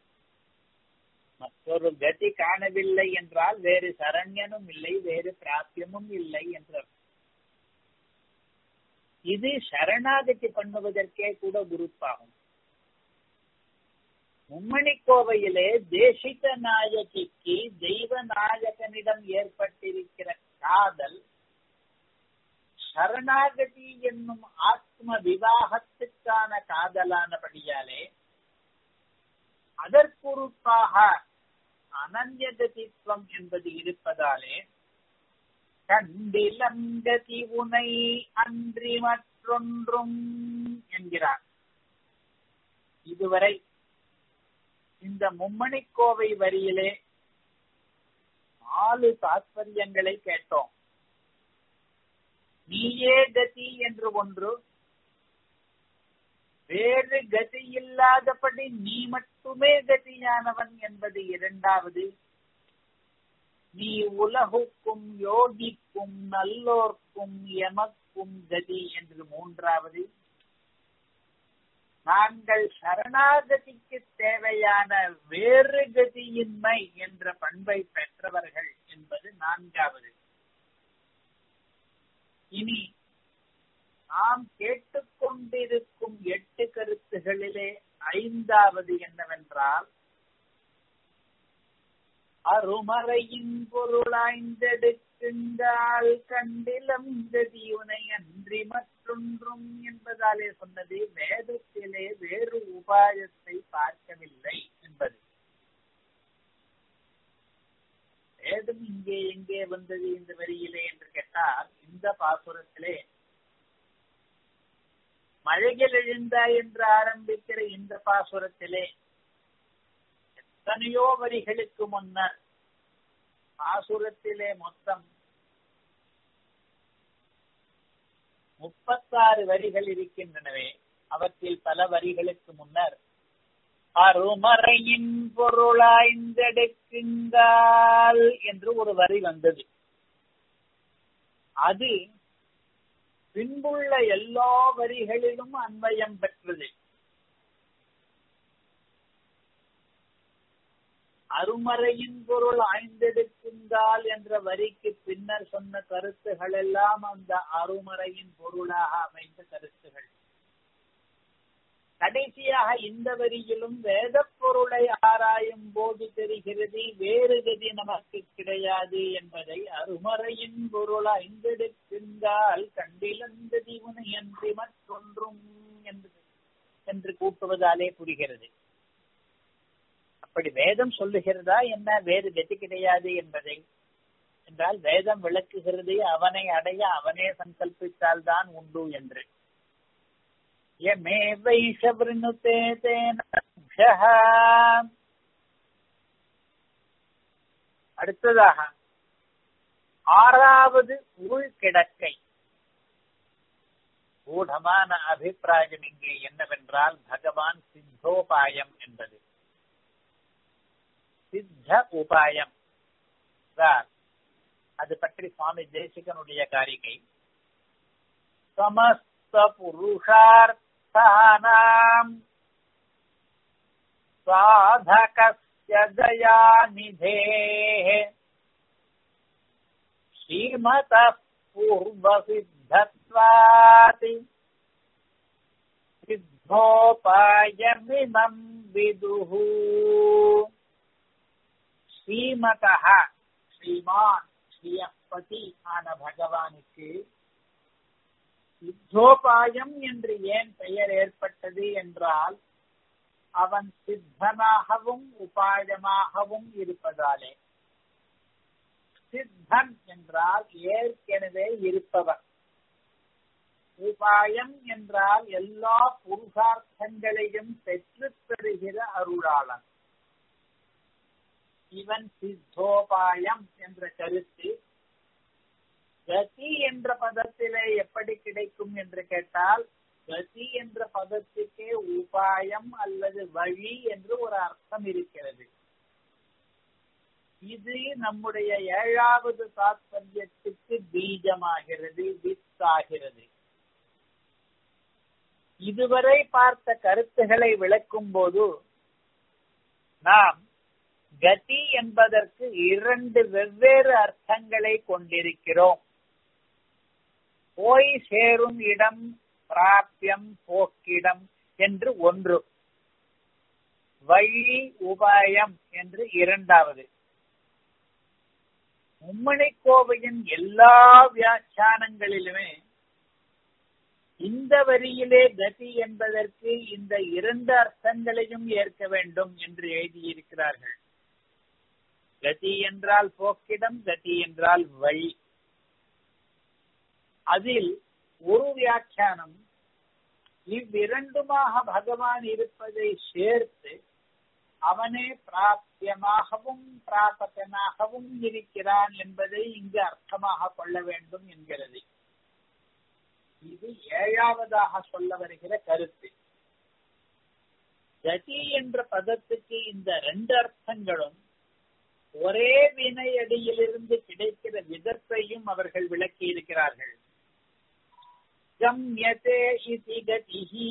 மற்றொரு கதி காணவில்லை என்றால் வேறு சரண்யனும் இல்லை வேறு பிராப்தியமும் இல்லை என்று இது சரணாகதி பண்ணுவதற்கே கூட குருப்பாகும் மும்மணி கோவையிலே தேசிக நாயகிக்கு தெய்வ நாயகனிடம் ஏற்பட்டிருக்கிற காதல் சரணாகதி என்னும் ஆத்ம விவாகத்துக்கான காதலானபடியாலே அதற்குறுப்பாக அனன்யகதித்வம் என்பது இருப்பதாலே கண்டிலங்கதி உனை அன்றி மற்றொன்றும் என்கிறார் இதுவரை இந்த மும்மணி கோவை வரியிலே நாலு தாத்பரியங்களை கேட்டோம் நீயே கதி என்று ஒன்று வேறு கதி இல்லாதபடி நீ மட்டுமே கதியானவன் என்பது இரண்டாவது நீ உலகுக்கும் யோகிக்கும் நல்லோர்க்கும் எமக்கும் கதி என்று மூன்றாவது நாங்கள் சரணாகதிக்கு தேவையான வேறு கதியின்மை என்ற பண்பை பெற்றவர்கள் என்பது நான்காவது இனி நாம் கேட்டுக்கொண்டிருக்கும் எட்டு கருத்துகளிலே ஐந்தாவது என்னவென்றால் அருமறையின் பொருளாய்ந்தெடுக்குங்கால் கண்டிலம் கதியுனை அன்றி மற்றொன்றும் என்பதாலே சொன்னது வேதத்திலே வேறு உபாயத்தை பார்க்கவில்லை என்பது வேதம் இங்கே எங்கே வந்தது இந்த வரியிலே என்று கேட்டால் இந்த பாசுரத்திலே மழையில் எழுந்தாய் என்று ஆரம்பிக்கிற இந்த பாசுரத்திலே எத்தனையோ வரிகளுக்கு முன்னர் பாசுரத்திலே மொத்தம் முப்பத்தாறு வரிகள் இருக்கின்றனவே அவற்றில் பல வரிகளுக்கு முன்னர் அருமறையின் பொருளாய்ந்தெடுக்குங்கால் என்று ஒரு வரி வந்தது அது பின்புள்ள எல்லா வரிகளிலும் அன்வயம் பெற்றது அருமறையின் பொருள் ஆய்ந்தெடுக்குங்கால் என்ற வரிக்கு பின்னர் சொன்ன கருத்துகள் எல்லாம் அந்த அருமறையின் பொருளாக அமைந்த கருத்துகள் கடைசியாக இந்த வரியிலும் வேத பொருளை ஆராயும் போது தெரிகிறது வேறு கதி நமக்கு கிடையாது என்பதை அருமறையின் பொருள் ஐந்தெடுக்கின்றால் கண்டிலந்ததி உனை அன்றி மற்றொன்றும் என்று என்று கூட்டுவதாலே புரிகிறது அப்படி வேதம் சொல்லுகிறதா என்ன வேறு கதி கிடையாது என்பதை என்றால் வேதம் விளக்குகிறது அவனை அடைய அவனே சங்கல்பித்தால் தான் உண்டு என்று யமேவைஷவருணுதே தேன அடுத்ததாக ஆறாவது உள்கிடக்கை கூடமான அபிப்பிராயம் இங்கே என்னவென்றால் பகவான் சித்தோபாயம் என்பது சித்த உபாயம் அது பற்றி சுவாமி தேசிகனுடைய காரிகை சமஸ்த புருஷார்த்தானாம் சாதகஸ்ய தயாநிதேः श्रीमतः पूर्वसिद्धत्वात् सिद्धोपायमिमम् विदुः ஸ்ரீமதः ஸ்ரீமான் ஸ்ரீயப்பதி ஆன பகவானுக்கு சித்தோபாயம் என்று ஏன் பெயர் ஏற்பட்டது என்றால் அவன் சித்தனாகவும் உபாயமாகவும் இருப்பதாலே சித்தன் என்றால் ஏற்கனவே இருப்பவர் உபாயம் என்றால் எல்லா புருஷார்த்தங்களையும் பெற்றுத் தருகிற அருளாளன் இவன் சித்தோபாயம் என்ற கருத்து கதி என்ற பதத்திலே எப்படி கிடைக்கும் என்று கேட்டால் கதி என்ற பதத்துக்கே உபாயம் அல்லது வழி என்று ஒரு அர்த்தம் இருக்கிறது இது நம்முடைய ஏழாவது தாத்பரியத்துக்கு பீஜமாகிறது வித்தாகிறது இதுவரை பார்த்த கருத்துகளை விளக்கும் போது நாம் கதி என்பதற்கு இரண்டு வெவ்வேறு அர்த்தங்களை கொண்டிருக்கிறோம் போய் சேரும் இடம் பிராபியம் போக்கிடம் என்று ஒன்று வழி உபாயம் என்று இரண்டாவது மும்மணி கோவையின் எல்லா வியாக்கியானங்களிலுமே இந்த வரியிலே கதி என்பதற்கு இந்த இரண்டு அர்த்தங்களையும் ஏற்க வேண்டும் என்று எழுதியிருக்கிறார்கள் கதி என்றால் போக்கிடம் கதி என்றால் வழி அதில் ஒரு வியாக்கியானம் இவ்விரண்டுமாக பகவான் இருப்பதை சேர்த்து அவனே பிராப்தியமாகவும் பிராபகனாகவும் இருக்கிறான் என்பதை இங்கு அர்த்தமாக கொள்ள வேண்டும் என்கிறது இது ஏழாவதாக சொல்ல வருகிற கருத்து கதி என்ற பதத்துக்கு இந்த ரெண்டு அர்த்தங்களும் ஒரே வினையடியிலிருந்து கிடைக்கிற விதத்தையும் அவர்கள் விளக்கி இருக்கிறார்கள் கம்யதே இதி கதிஹி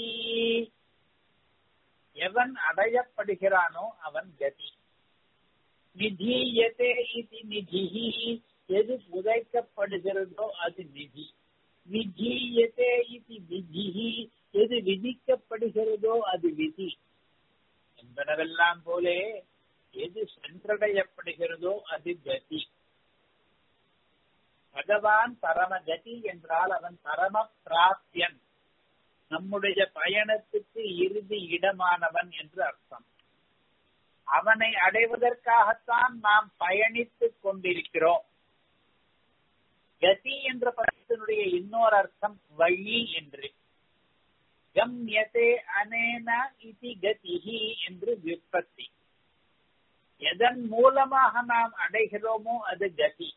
எவன் அடையப்படுகிறானோ அவன் கதி நிதியதே இது நிதிஹி எது புதைக்கப்படுகிறதோ அது நிதி விஜீயதே இது விதிஹி எது விதிக்கப்படுகிறதோ அது விதி என்பனவெல்லாம் போலே எது சென்றடையப்படுகிறதோ அது கதி பகவான் பரமகதி என்றால் அவன் பரம பிராப்தியன் நம்முடைய பயணத்துக்கு இறுதி இடமானவன் என்று அர்த்தம் அவனை அடைவதற்காகத்தான் நாம் பயணித்துக் கொண்டிருக்கிறோம் கதி என்ற பதத்தினுடைய இன்னொரு அர்த்தம் வழி என்று கம்யதே அனேன இதி கதிஹி என்று விற்பத்தி எதன் மூலமாக நாம் அடைகிறோமோ அது கதி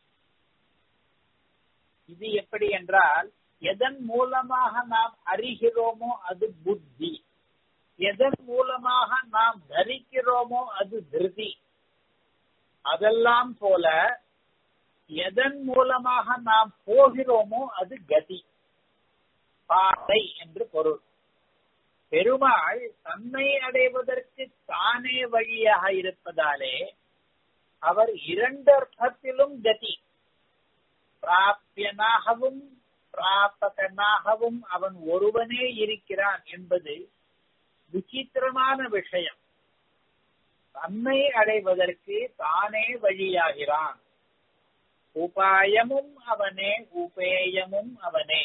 இது எப்படி என்றால் எதன் மூலமாக நாம் அறிகிறோமோ அது புத்தி எதன் மூலமாக நாம் தரிக்கிறோமோ அது திருதி அதெல்லாம் போல எதன் மூலமாக நாம் போகிறோமோ அது கதி பாதை என்று பொருள் பெருமாள் தன்னை அடைவதற்கு தானே வழியாக இருப்பதாலே அவர் இரண்டு அர்த்தத்திலும் கதி பிராப்தியனாகவும் பிராபகனாகவும் அவன் ஒருவனே இருக்கிறான் என்பது விசித்திரமான விஷயம் தன்னை அடைவதற்கு தானே வழியாகிறான் உபாயமும் அவனே உபேயமும் அவனே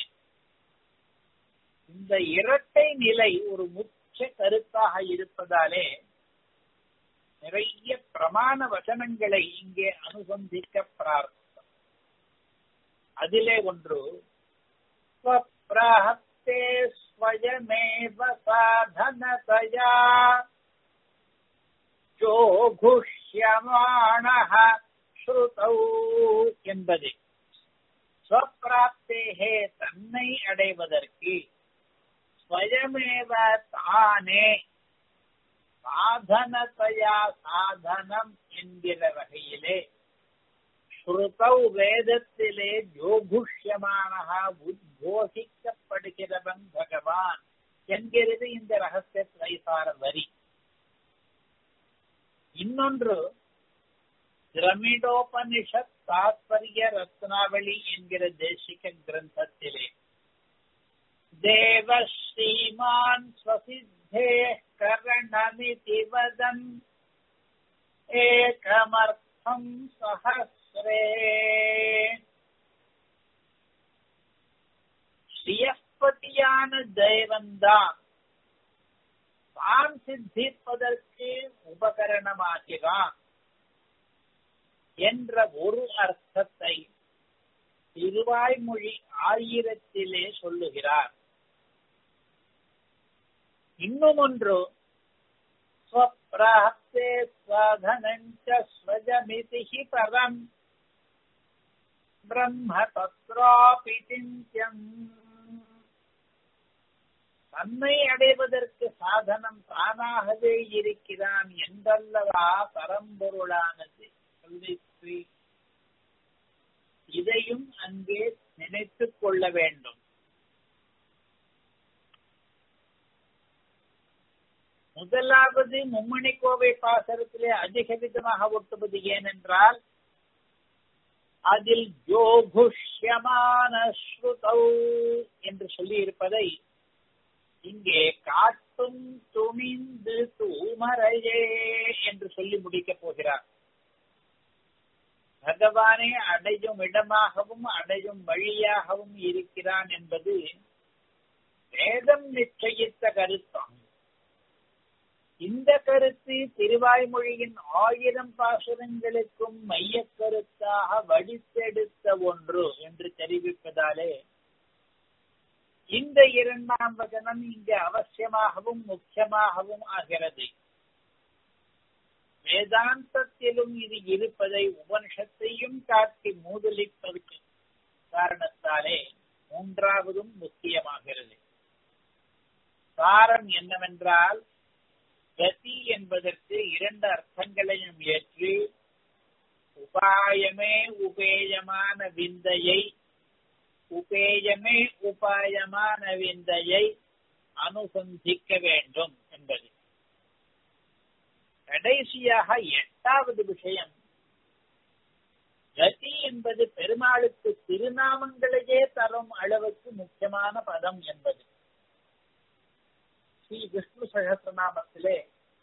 இந்த இரட்டை நிலை ஒரு முக்கிய கருத்தாக இருப்பதாலே நிறைய பிரமாண வசனங்களை இங்கே அனுசந்திக்க பிரார்த்தம் அதிலே ஒன்று ஸ்வப்ராஹத்தே ஸ்வயமேவ சாதனதயா ஜோகுஷ்யமாணः ஸ்ருதௌ என்பது ஸ்வப்பிராப்தேகே தன்னை அடைவதற்கு ஸ்வயமேவ தானே சாதனத்தையா சாதனம் என்கிற வகையிலே ஸ்ருதௌ வேதத்திலே ஜோகுஷ்யமானகா உத்கோஷிக்கப்படுகிறவன் பகவான் என்கிறது இந்த ரகசிய திரைசார வரி இன்னொன்று திரமிடோபனிஷத் தாத்பரிய ரத்னாவளி என்கிற தேசிக கிரந்தத்திலே தேவ ஸ்ரீமான் ஸ்வசித்தே கரணமிதி வதன் ஏகமர்த்தம் சஹசிரே ஸ்ரீயப்பதியான தேவன்தான் தான் சித்திப்பதற்கு உபகரணமாகிறான் என்ற ஒரு அர்த்தத்தை திருவாய்மொழி ஆயிரத்திலே சொல்லுகிறார் இன்னும் ஒன்று ஸ்வப்ராப்தே ஸ்வதனஞ்ச ஸ்வஜமிதி பரம் பிரம்ம தத்ராபி சிந்தியம் தன்னை அடைவதற்கு சாதனம் தானாகவே இருக்கிறான் என்றல்லவா பரம்பொருளானது சொல்லிற்று இதையும் அங்கே நினைத்துக் கொள்ள வேண்டும் முதலாவது மும்மணி கோவை பாசரத்திலே அதிக விதமாக ஒட்டுவது ஏனென்றால் அதில் ஜோகுஷ்யமான ஸ்ருதௌ என்று சொல்லி இருப்பதை இங்கே காட்டும் துணிந்து தூமரையே என்று சொல்லி முடிக்கப் போகிறார் பகவானே அடையும் இடமாகவும் அடையும் வழியாகவும் இருக்கிறான் என்பது வேதம் நிச்சயித்த கருத்தாகும் இந்த கருத்து திருவாய்மொழியின் ஆயிரம் பாசுரங்களுக்கும் மைய கருத்தாக வடித்தெடுத்த ஒன்று என்று தெரிவிப்பதாலே இந்த இரண்டாம் வசனம் இங்கு அவசியமாகவும் முக்கியமாகவும் ஆகிறது வேதாந்தத்திலும் இது இருப்பதை உபனிஷத்தையும் காட்டி மூதலிப்பதற்கு காரணத்தாலே மூன்றாவதும் முக்கியமாகிறது காரணம் என்னவென்றால் கதி என்பதற்கு இரண்டு அர்த்தங்களையும் ஏற்று உபாயமே உபேயமான விந்தையை உபேயமே உபாயமான விந்தையை அனுசந்திக்க வேண்டும் என்பது கடைசியாக எட்டாவது விஷயம் கதி என்பது பெருமாளுக்கு திருநாமங்களையே தரும் அளவுக்கு முக்கியமான பதம் என்பது ஸ்ரீ விஷ்ணு சகசிரநாமத்திலே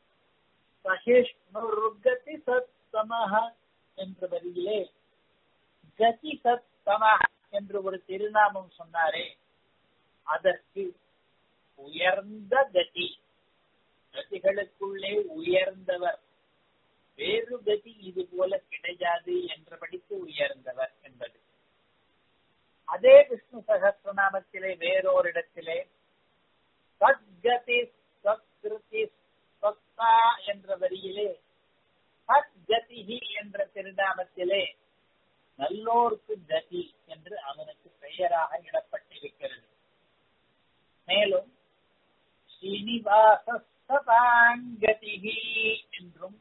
சகிஷ்ணுர்கதி சத்தமஹ என்ற வரியிலே கதி சத்தமஹ என்று ஒரு திருநாமம் சொன்னாரே அதற்கு உயர்ந்த கதி கதிகளுக்குள்ளே உயர்ந்தவர் வேறு கதி இது போல கிடையாது என்றபடிக்கு உயர்ந்தவர் என்பது அதே விஷ்ணு சகசிரநாமத்திலே வேறோரிடத்திலே சத்கதி சத்கிருதி சத்தா என்ற வரியிலே சத்கதிஹி என்ற திருநாமத்திலே நல்லோர்க்கு கதி என்று அவனுக்கு பெயராக இடப்பட்டிருக்கிறது மேலும் ஸ்ரீனிவாச சதாங்கதிஹி என்றும்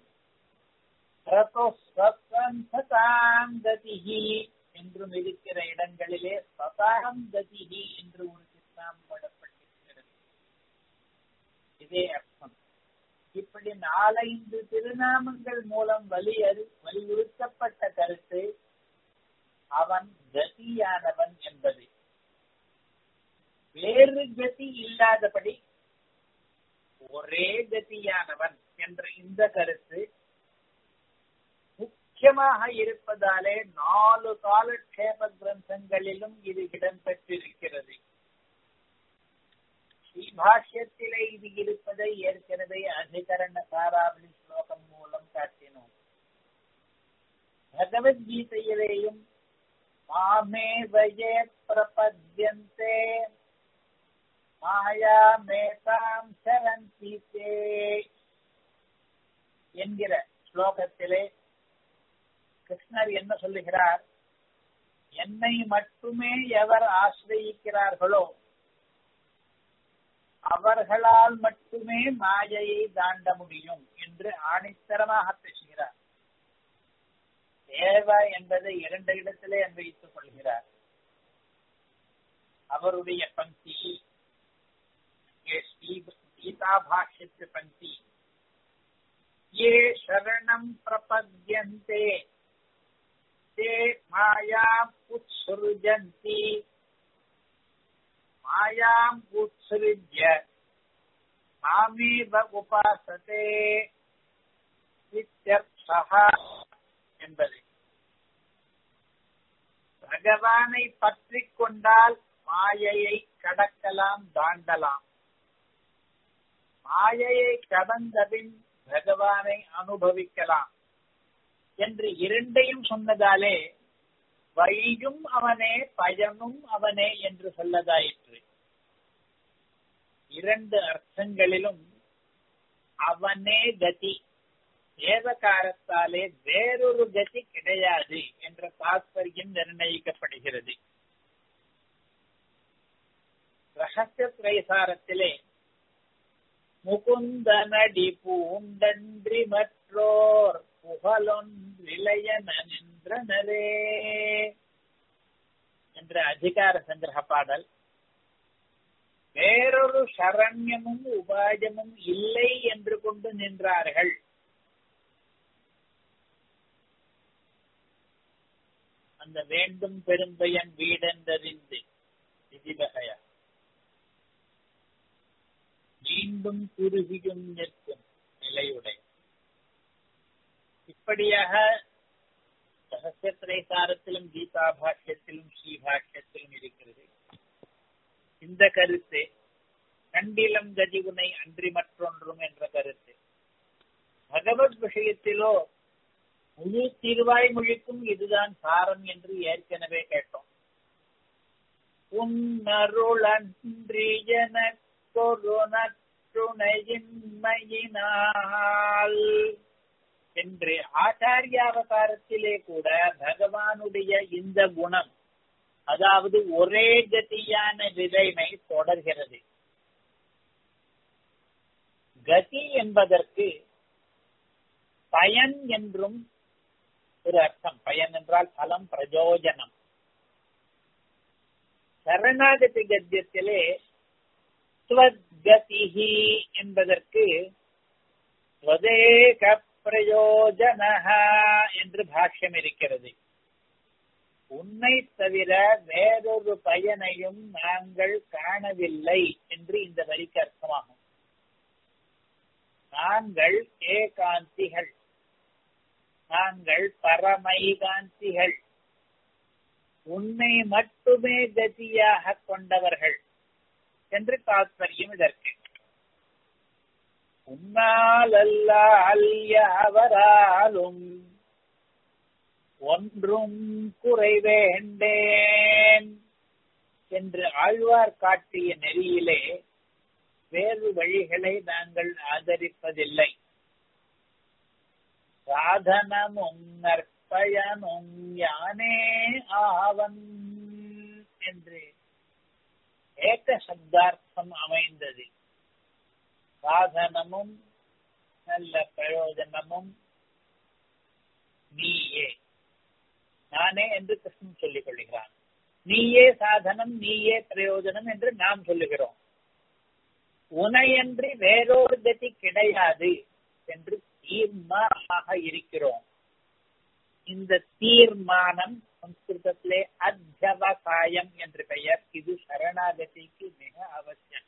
ரதோஸ்வத்வந்ததாங்கதிஹி என்றும் இருக்கிற இடங்களிலே சதாங்கதிஹி என்று ஒரு சித்தாந்தம் படப்பட்டிருக்கிறது இதே அர்த்தம் இப்படி நாலைந்து திருநாமங்கள் மூலம் வலி வலியுறுத்தப்பட்ட கருத்து அவன் கதியானவன் என்பது வேறு கதி இல்லாதபடி ஒரே கதியானவன் என்ற இந்த கருத்து முக்கியமாக இருப்பதாலே நாலு காலக்ஷேப கிரந்தங்களிலும் இது இடம்பெற்றிருக்கிறது ஸ்ரீபாஷ்யத்திலே இது இருப்பதை ஏற்கனவே அதிகரண சாராவளி ஸ்லோகம் மூலம் காட்டினோம் பகவத்கீதையிலேயும் மாமே வயே பிரபத்யந்தே மாயா மேதாம் சரந்தி தே என்கிற ஸ்லோகத்திலே கிருஷ்ணர் என்ன சொல்லுகிறார் என்னை மட்டுமே எவர் ஆசிரியிக்கிறார்களோ அவர்களால் மட்டுமே மாயையை தாண்ட முடியும் என்று ஆணித்தரமாக பேசுகிறார் தேவ என்பதை இரண்டு இடத்திலே அன்வைத்துக் கொள்கிறார் அவருடைய பங்கி கீதா பாஷ்யத்து பங்கி ये शरणं प्रपद्यन्ते ते मायाम् उत्सृजन्ति मायाम् उत्सृज्य मामेव उपासते இத்தியர்த்தः என்பது பகவானை பற்றி கொண்டால் மாயையை கடக்கலாம் தாண்டலாம் மாயையை கடந்தபின் பகவானை அனுபவிக்கலாம் என்று இரண்டையும் சொன்னதாலே வழியும் அவனே பயனும் அவனே என்று சொல்லதாயிற்று இரண்டு அர்த்தங்களிலும் அவனே கதி ஏவகாரத்தாலே வேறொரு கதி கிடையாது என்ற தாத்பரியம் நிர்ணயிக்கப்படுகிறது ரகசிய திரைசாரத்திலே முகுந்தனடி பூண்டன்றி மற்றோர் புகழொன்றிலையனென்றனரே என்ற அதிகார சங்கிரக பாடல் வேறொரு சரண்யமும் உபாயமும் இல்லை என்று கொண்டு நின்றார்கள் அந்த வேண்டும் பெரும்பயன் வீடென்றறிந்து விதிவகையா மீண்டும் குறுகியும் நிற்கும் நிலையுடைய இப்படியாக சகசிரத்திரைசாரத்திலும் கீதா பாஷ்யத்திலும் ஸ்ரீ பாஷ்யத்திலும் இருக்கிறது இந்த கருத்து கண்டிலம் கதிவுனை அன்றி மற்றொன்றும் என்ற கருத்து பகவத் விஷயத்திலோ முழு திருவாய் மொழிக்கும் இதுதான் சாரம் என்று ஏற்கனவே கேட்டோம் உன்னருளன்றி எனக்கொரு நற்றுணையின்மையினால் என்று ஆச்சாரியாவதாரத்திலே கூட பகவானுடைய இந்த குணம் அதாவது ஒரே கதியான விதைமை தொடர்கிறது கதி என்பதற்கு பயன் என்றும் ஒரு அர்த்தம் பயன் என்றால் பலம் பிரயோஜனம் சரணாகதி கத்தியத்திலே ஸ்வத்கதிஹி என்பதற்கு ஸ்வதேக பிரயோஜன என்று பாஷ்யம் இருக்கிறது உன்னை தவிர வேறொரு பயனையும் நாங்கள் காணவில்லை என்று இந்த வரிக்கு அர்த்தமாகும் நாங்கள் ஏகாந்திகள் நாங்கள் பரமைகாந்திகள் உன்னை மட்டுமே கதியாக கொண்டவர்கள் என்று தாத்பரியம் இதற்கு உன்னாலல்ல அவராலும் ஒன்றும் குறைவேண்டேன் என்று ஆழ்வார் காட்டிய நெறியிலே வேறு வழிகளை நாங்கள் ஆதரிப்பதில்லை சாதனமும் நற்பயனும் யானே ஆவன் என்று ஏக சப்தார்த்தம் அமைந்தது சாதனமும் நல்ல பிரயோஜனமும் நீயே நானே என்று கிருஷ்ணன் சொல்லிக் கொள்கிறான் நீயே சாதனம் நீயே பிரயோஜனம் என்று நாம் சொல்லுகிறோம் உனையன்றி வேறொரு கதி கிடையாது என்று தீர்மானமாக இருக்கிறோம் இந்த தீர்மானம் சம்ஸ்கிருதத்திலே அத்தியவசாயம் என்று பெயர் இது சரணாகதிக்கு மிக அவசியம்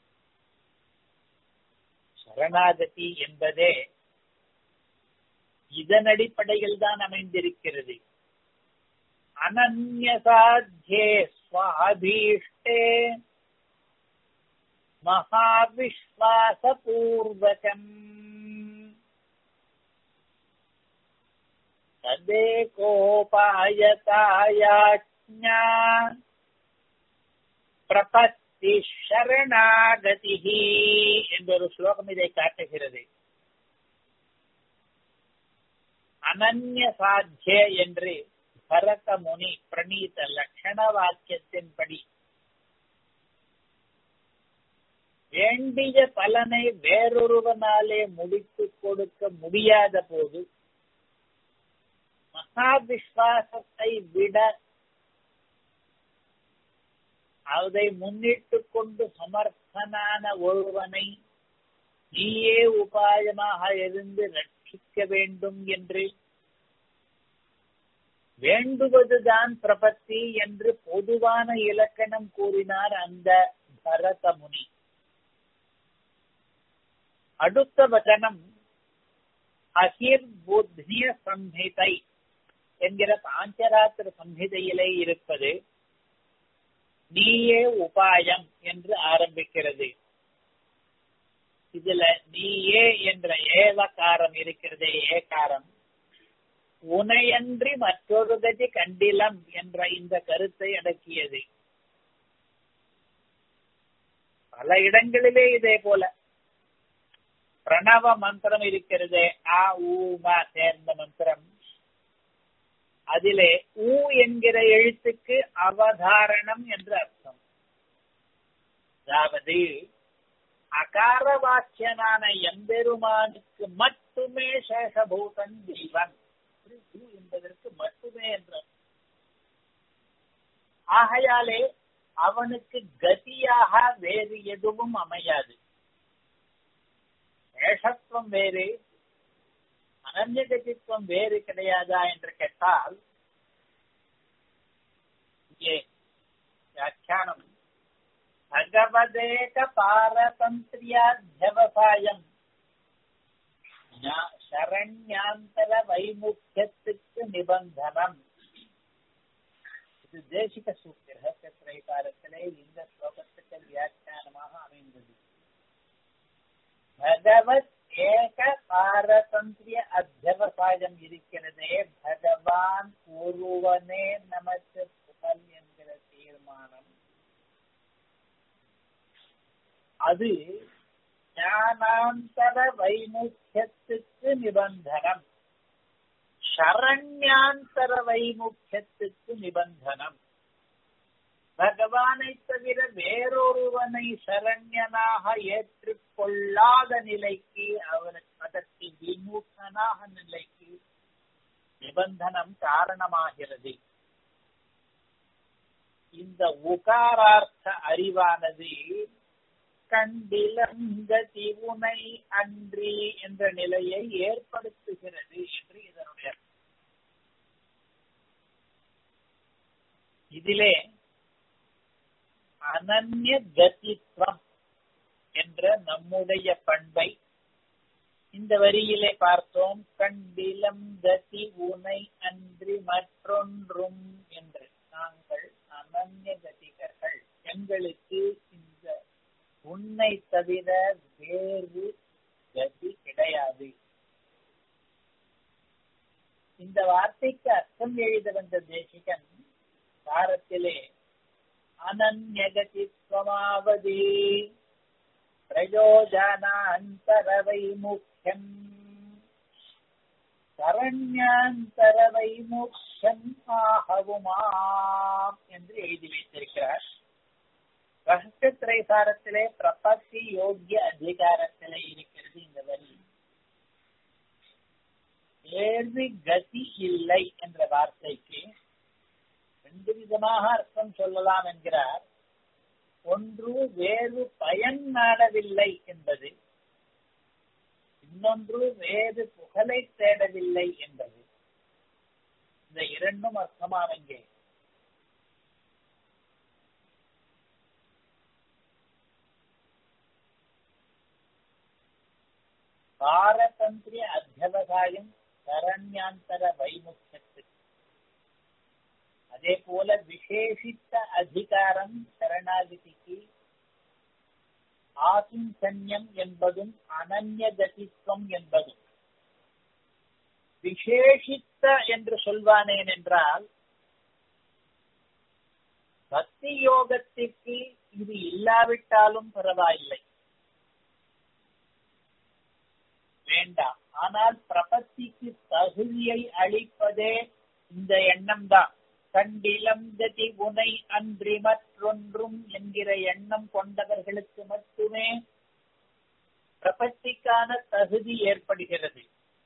சரணாகதி என்பதே இதன் அடிப்படையில் தான் அமைந்திருக்கிறது அனன்யசாத்தியே ஸ்வாபீஷ்டே மகாவிஸ்வாசபூர்வகம் ததேகோபாயதாயாஜ்ஞா பிரபத்தி சரணாகதி என்ற ஒரு ஸ்லோகம் இதை காட்டுகிறது அனன்ய சாத்திய என்று பரத முனி பிரணீத லட்சண வாக்கியத்தின்படி வேண்டிய பலனை வேறொருவனாலே முடித்து கொடுக்க முடியாத போது மகா விஸ்வாசத்தை விட அதை முன்னிட்டு கொண்டு சமர்த்தனான ஒருவனை நீயே உபாயமாக இருந்து ரட்சிக்க வேண்டும் என்று வேண்டுவதுதான் பிரபத்தி என்று பொதுவான இலக்கணம் கூறினார் அந்த பரத முனி அடுத்த வச்சனம் அகிர் புத்திய சம்ஹிதை என்கிற பாஞ்சராத்திர சம்ஹிதையிலே இருப்பது நீயே உபாயம் என்று ஆரம்பிக்கிறது இதுல நீயே என்ற ஏவகாரம் இருக்கிறதே ஏகாரம் உனையன்றி மற்றொரு கதி கண்டிலம் என்ற இந்த கருத்தை அடக்கியது பல இடங்களிலே இதே போல பிரணவ மந்திரம் இருக்கிறதே ஆ ஊமா சேர்ந்த மந்திரம் அதிலே ஊ என்கிற எழுத்துக்கு அவதாரணம் என்று அர்த்தம் அதாவது அகார வாக்கியனான எம்பெருமானுக்கு மட்டுமே சேஷபூதன் ஜீவன் என்பதற்கு மட்டுமே என்ற ஆகையாலே அவனுக்கு கதியாக வேறு எதுவும் அமையாது சேஷத்துவம் வேறு அனன்யகதித்துவம் வேறு கிடையாதா என்று கேட்டால் இங்கே வியாக்கியானம் பகவ பகவதேக பாரதந்திரியாத்தியவசாயம் சரண்யாந்தர வைமுக்கியத்துக்கு நிபந்தனம் இது தேசிக சூக்தி ரகசிய திரைகாரத்திலே இந்த ஸ்லோகத்துக்கு வியாக்கியானமாக அமைந்தது பகவத் ஏக பாரதந்திரிய அத்தியவசாயம் இருக்கிறதே பகவான் ஒருவனே நமக்கு புகழ் என்கிற தீர்மானம் அது ஞானாந்தர வைமுக்கியத்துக்கு நிபந்தனம் சரண்யாந்தர வைமுக்கியத்துக்கு நிபந்தனம் பகவானை தவிர வேறொருவனை சரண்யனாக ஏற்றுக்கொள்ளாத நிலைக்கு அவனுக்கு அதற்கு விமுகனாக நிலைக்கு நிபந்தனம் காரணமாகிறது இந்த உகாரார்த்த அறிவானது கண்டிலங்கதி உனை அன்றி என்ற நிலையை ஏற்படுத்துகிறது என்று இதனுடைய இதிலே அனன்ய கதித்வம் என்ற நம்முடைய பண்பை இந்த வரியிலே பார்த்தோம் கண்டிலம் கதி உனை அன்றி மற்றொன்றும் என்று நாங்கள் அனன்ய கதிகர்கள் எங்களுக்கு இந்த உன்னை தவிர வேறு கதி கிடையாது இந்த வார்த்தைக்கு அர்த்தம் எழுத வந்த தேசிகன் பாரத்திலே அனன்யகதித்வமாவதி பிரயோஜனாந்தரவை முக்கியம் சரண்யாந்தரவை முக்கியம் ஆகவுமாம் என்று எழுதி வைத்திருக்கிறார் ரகசிய திரைசாரத்திலே பிரபத்தி யோகிய அதிகாரத்திலே இருக்கிறது இந்த வரி வேறு கதி இல்லை என்ற வார்த்தைக்கு ரெண்டு விதமாக அர்த்தம் சொல்லலாம் என்கிறார் ஒன்று வேறு பயன் நாடவில்லை என்பது இன்னொன்று வேறு புகழை தேடவில்லை என்பது இந்த இரண்டும் அர்த்தமாம் எங்கே பாரதந்திரிய அத்தியவசாயம் சரண்யாந்தர வைமுக்கியத்துக்கு அதே போல விசேஷித்த அதிகாரம் சரணாகதிக்கு ஆசிஞ்சன்யம் என்பதும் அனன்யகதித்வம் என்பதும் விசேஷித்த என்று சொல்வானேன் என்றால் பக்தி யோகத்திற்கு இது இல்லாவிட்டாலும் பரவாயில்லை வேண்டாம் ஆனால் பிரபத்திக்கு தகுதியை அளிப்பதே இந்த எண்ணம் தான் கண்டிலம் கதி உனை அன்றி மற்றொன்றும் என்கிற எண்ணம் கொண்டவர்களுக்கு மட்டுமே பிரபத்திக்கான தகுதி ஏற்படுகிறது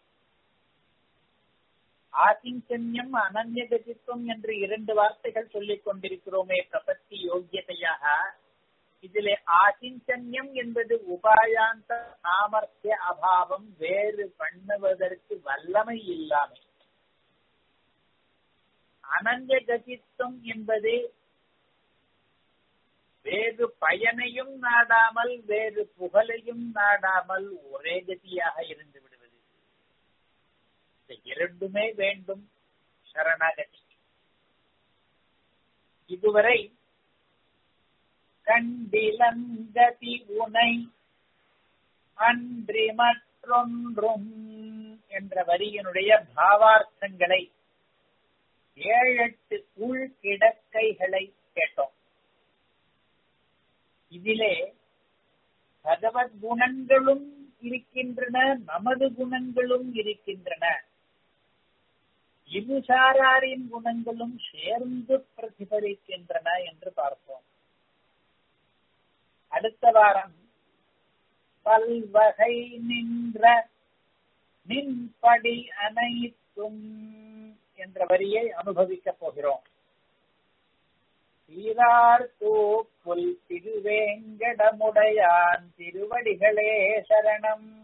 ஆசிஞ்சன்யம் அனன்யகதித்துவம் என்று இரண்டு வார்த்தைகள் சொல்லிக் கொண்டிருக்கிறோமே பிரபத்தி யோகியதையாக இதிலே ஆசிஞ்சன்யம் என்பது உபாயாந்த சாமர்த்திய அபாவம் வேறு பண்ணுவதற்கு வல்லமை இல்லாமை அனன்ய கதித்துவம் என்பது வேறு பயனையும் நாடாமல் வேறு புகழையும் நாடாமல் ஒரே கதியாக இருந்து விடுவது இந்த இரண்டுமே வேண்டும் சரணாகதி இதுவரை கண்டிலங்கதி உனை அன்றி மற்றொன்றும் என்ற வரியினுடைய பாவார்த்தங்களை ஏழெட்டு உள் கிடக்கைகளை கேட்டோம் இதிலே பகவத் குணங்களும் இருக்கின்றன நமது குணங்களும் இருக்கின்றன இவுசாராரின் குணங்களும் சேர்ந்து பிரதிபலிக்கின்றன என்று பார்ப்போம் அடுத்த வாரம் பல்வகை நின்ற நின்படி அனைத்தும் என்ற வரியை அனுபவிக்கப் போகிறோம் சீரார் தூப்புல் திருவேங்கடமுடையான் திருவடிகளே சரணம்